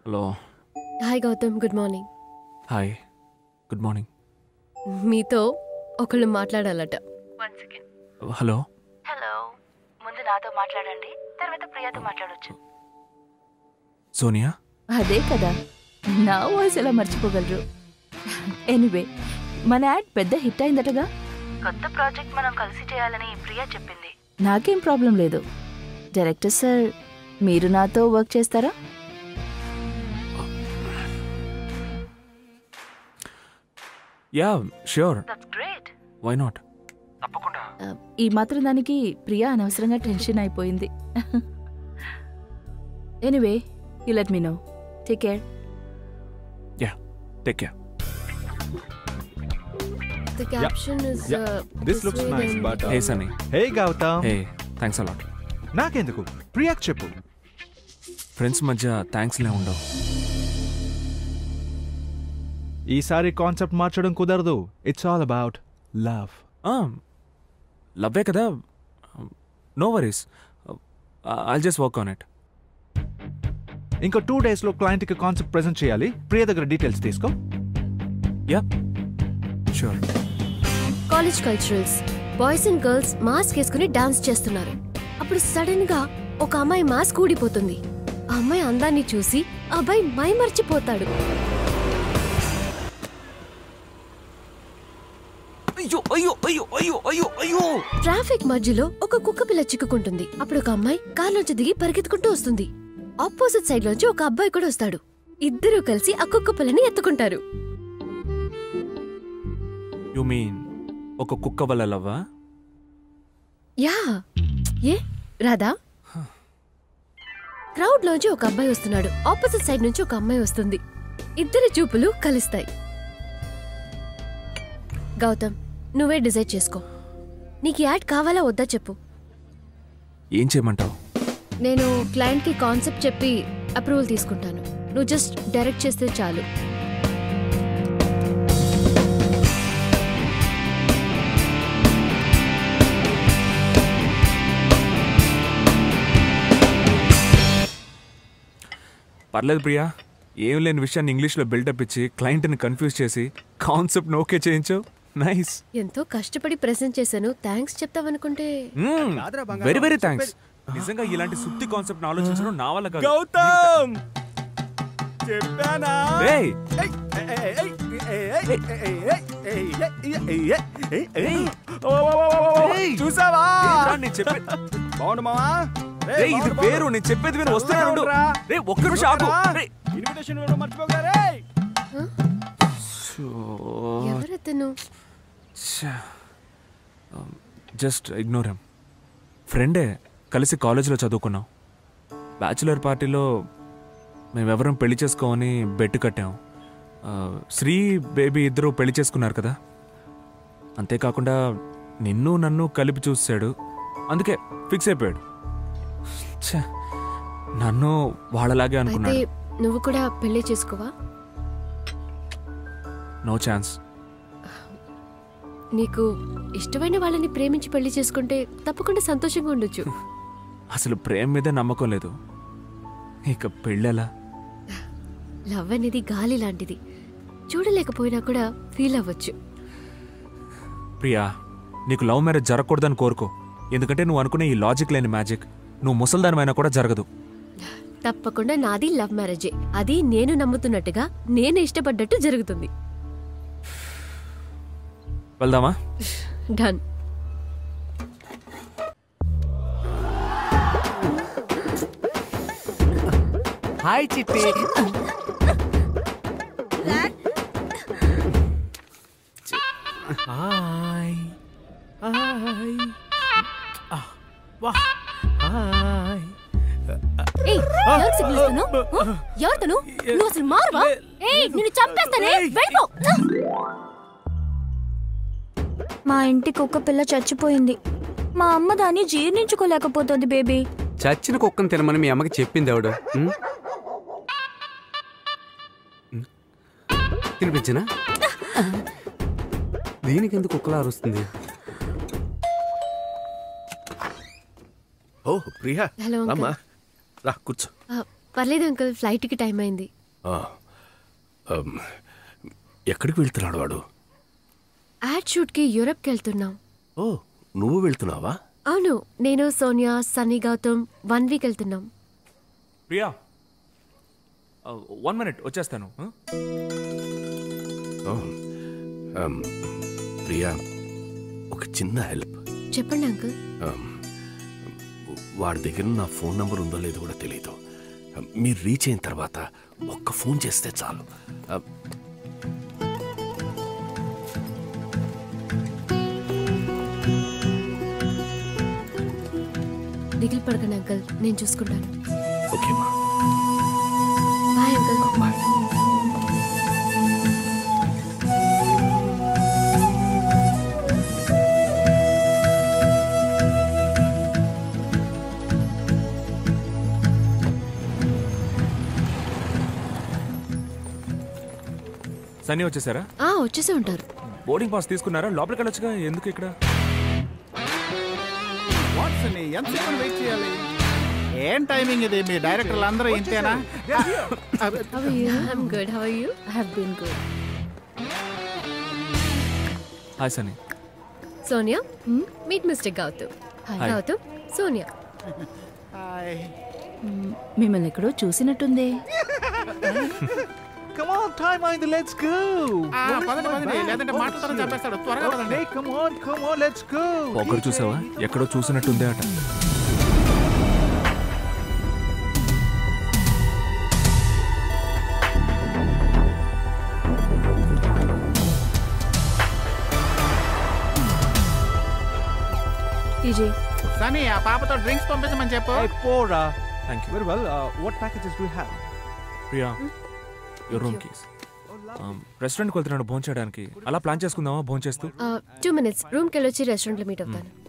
Hello hi Gautham good morning hi good morning మీతో ఒకళ్ళు మాట్లాడాలట వన్ సెకండ్ హలో హలో ముందు నాతో మాట్లాడండి తర్వాత ప్రియాతో మాట్లాడొచ్చు సోనియా అదే కదా నా వాయిస్ ఎలా మర్చిపోగలరు ఎనీవే మన యాడ్ పెద్ద హిట్ అయిందటగా కొత్త ప్రాజెక్ట్ మనం కలిసి చేయాలని ప్రియా చెప్పింది నాకేం ప్రాబ్లం లేదు డైరెక్టర్ సార్ మీరు నాతో వర్క్ చేస్తారా yeah sure that's great why not ఆ, ఈ మాత్రం దానికి ప్రియా అనవసరంగా టెన్షన్ అయిపోయింది anyway you let me know take care yeah take care the caption is this looks nice but hey Sunny hey Gautham hey thanks a lot నాకెందుకు ప్రియాక్ చెప్పు ఫ్రెండ్స్ మధ్య థ్యాంక్స్లే ఉండవు ఈసారి కాన్సెప్ట్ మార్చడం కుదరదు ఇట్స్ ఆల్ అబౌట్ లవ్ లవ్వే కదా no worries I'll just work on it ఇంకో టూ డేస్ లో క్లయింట్ కి కాన్సెప్ట్ ప్రెజెంట్ చేయాలి ప్రియ దగ్గర డీటెయిల్స్ తీసుకో yeah sure college culturals boys and girls mask వేసుకుని డాన్స్ చేస్తున్నారు అప్పుడు సడన్ గా ఒక అమ్మాయి మాస్క్ ఊడిపోతుంది ఆ అమ్మాయి అందాన్ని చూసి ఆ అబ్బాయి మై మర్చిపోతాడు అయ్యో అయ్యో అయ్యో అయ్యో అయ్యో అయ్యో ట్రాఫిక్ మధ్యలో ఒక కుక్క పిల్ల చిక్కుకుంటుంది అప్పుడు ఒక అమ్మాయి కారులోంచి దిగి పరిగెత్తుకుంటూ వస్తుంది ఆపోజిట్ సైడ్ లోంచి ఒక అబ్బాయి కూడా వస్తాడు ఇద్దరూ కలిసి ఆ కుక్క పిల్లని ఎత్తుకుంటారు యు మీన్ ఒక కుక్క వల్ల లవ్వా యా ఏ రాధా క్రౌడ్ లోంచి ఒక అబ్బాయి వస్తున్నాడు ఆపోజిట్ సైడ్ నుంచి ఒక అమ్మాయి వస్తుంది ఇద్దరి చూపులు కలుస్తాయి గౌతమ్ నువ్వే డిసైడ్ చేసుకో నీకు ఈ యాడ్ కావాలా వద్దా చెప్పు ఏం చేయమంటావు నేను క్లయింట్ కి కాన్సెప్ట్ చెప్పి అప్రూవల్ తీసుకుంటాను నువ్వు జస్ట్ డైరెక్ట్ చేస్తే చాలు పర్లేదు ప్రియా ఏం లేని విషయాన్ని ఇంగ్లీష్లో బిల్డప్ ఇచ్చి క్లయింట్ని కన్ఫ్యూజ్ చేసి కాన్సెప్ట్ ఓకే చేయించావు నైస్ ఎంతో కష్టపడి ప్రెజెంట్ చేశాను థ్యాంక్స్ చెప్తావనుకుంటే వెరీ వెరీ థ్యాంక్స్ నిజంగా ఇలాంటి సుత్తి కాన్సెప్ట్ ఆలోచించడం నా వల్ల కాదు గౌతమ్ చెప్పానా రేయ్, రేయ్. చూసావా ఏంట్రా నేను చెప్పే బాగుండు మావా రేయ్, ఇది వేరు నేను చెప్పేది వేరు వస్తున్నాను రే ఒక్క నిమిషం ఆగు రేయ్. ఇన్విటేషన్ ఇవ్వడం మర్చిపోగా రే ఎవరతను జస్ట్ ఇగ్నోర్ హెమ్ ఫ్రెండే కలిసి కాలేజీలో చదువుకున్నాం బ్యాచులర్ పార్టీలో మేమెవరం పెళ్లి చేసుకోమని బెట్ కట్టాం ఆ, శ్రీ బేబీ ఇద్దరు పెళ్లి చేసుకున్నారు కదా అంతేకాకుండా నిన్ను నన్ను కలిపి చూసాడు అందుకే ఫిక్స్ అయిపోయాడు ఛ, నన్ను వాళ్ళలాగే అయితే అనుకున్నాడు నువ్వు కూడా పెళ్లి చేసుకోవా నో ఛాన్స్ నీకు ఇష్టమైన వాళ్ళని ప్రేమించి పెళ్లి చేసుకుంటే తప్పకుండా సంతోషంగా ఉండొచ్చు అసలు ప్రేమ మీద నమ్మకం లేదు ఇక పెళ్ళెలా లవ్ అనేది గాలి లాంటిది చూడలేకపోయినా కూడా ఫీల్ అవ్వచ్చు ప్రియా నీకు లవ్ మ్యారేజ్ జరగకూడదని కోరుకో ఎందుకంటే నువ్వు అనుకునే ఈ లాజిక్ లేని మ్యాజిక్ నువ్వు ముసల్దానమైనా కూడా జరగదు తప్పకుండా నాది లవ్ మ్యారేజే అది నేను నమ్ముతున్నట్టుగా నేను ఇష్టపడ్డట్టు జరుగుతుంది వెళ్దామా done hi Chitti hi hi వా హాయ్ ఏయ్ ఎవరికి సిగ్గులిస్తున్నావ్? హ? ఎవరితను నువ్వు అసలు మారవా ఏయ్ నిన్ను చంపేస్తానే వెళ్ళిపో మా ఇంటి కుక్క పిల్ల చచ్చిపోయింది మా అమ్మ దాన్ని జీర్ణించుకోలేకపోతుంది బేబీ చచ్చిన కుక్కను తినమని మీ అమ్మకి చెప్పింది ఎవడు ఉం? ఉం? తినిపించనా దీనికి ఎందుకు కుక్కలా అరుస్తుంది ఓ ప్రియా హలో అంకుల్ అమ్మా రా కూర్చో ఆ, పర్లేదు అంకుల్ ఫ్లైట్ కి టైం అయింది ఆ, అమ్, ఎక్కడికి వెళ్తున్నాడు వాడు యాడ్ షూట్కి యూరప్కి వెళ్తున్నాం ఓ నువ్వు వెళ్తున్నావా అవును నేను సోనియా సన్నీ గౌతమ్ వన్ వీక్ వెళ్తున్నాం ప్రియా వన్ మినిట్ వచ్చేస్తాను ఆ? ఓ, అమ్, ప్రియా ఒక చిన్న హెల్ప్ చెప్పండి అంకుల్ అమ్, వాడి దగ్గర నా ఫోన్ నంబర్ ఉందో లేదో కూడా తెలియదు అమ్, మీరు రీచ్ అయిన తర్వాత ఒక్క ఫోన్ చేస్తే చాలు అమ్, దిగులు పడకండి అంకుల్ నేను చూసుకుంటాను ఓకే మా బాయ్ అంకుల్ బాయ్ సన్నీ వచ్చేసారా ఆ వచ్చేసి ఉంటారు బోర్డింగ్ పాస్ తీసుకున్నారా లోపలికి వెళ్ళొచ్చుగా ఎందుకు ఇక్కడ వాట్సన్ ఎంతసేపు వెయిట్ చేయాలి ఏం టైమింగ్ ఇది మీ డైరెక్టర్లు అందరూ ఇంతేనా I'm good how you I have been good hi Sunny Sonia meet mister Gautham Hi. Gautham Sonia మిమ్మల్ని ఎక్కడో చూసినట్టుందే Come on, time అయింది లెట్స్ గో పదండి పదండి లేదంటే మాటలతో చంపేస్తాడు త్వరగా పదండి Hey, come on, come on, let's go. ఒకరు చూసావా ఎక్కడో చూసినట్టుందే అట టీజే సనీ ఆ పాపతో డ్రింక్స్ పంపించమని చెప్పు Hey, Pora. Thank you Very well. Uh, what packages do you have? Priya your room keys రెస్టారెంట్కి వెళ్తున్నాడు భోంచేయడానికి అలా ప్లాన్ చేసుకుందామా భోంచేస్తూ టూ మినిట్స్ రూమ్కి వెళ్ళొచ్చి రెస్టారెంట్లో మీట్ అవుతాను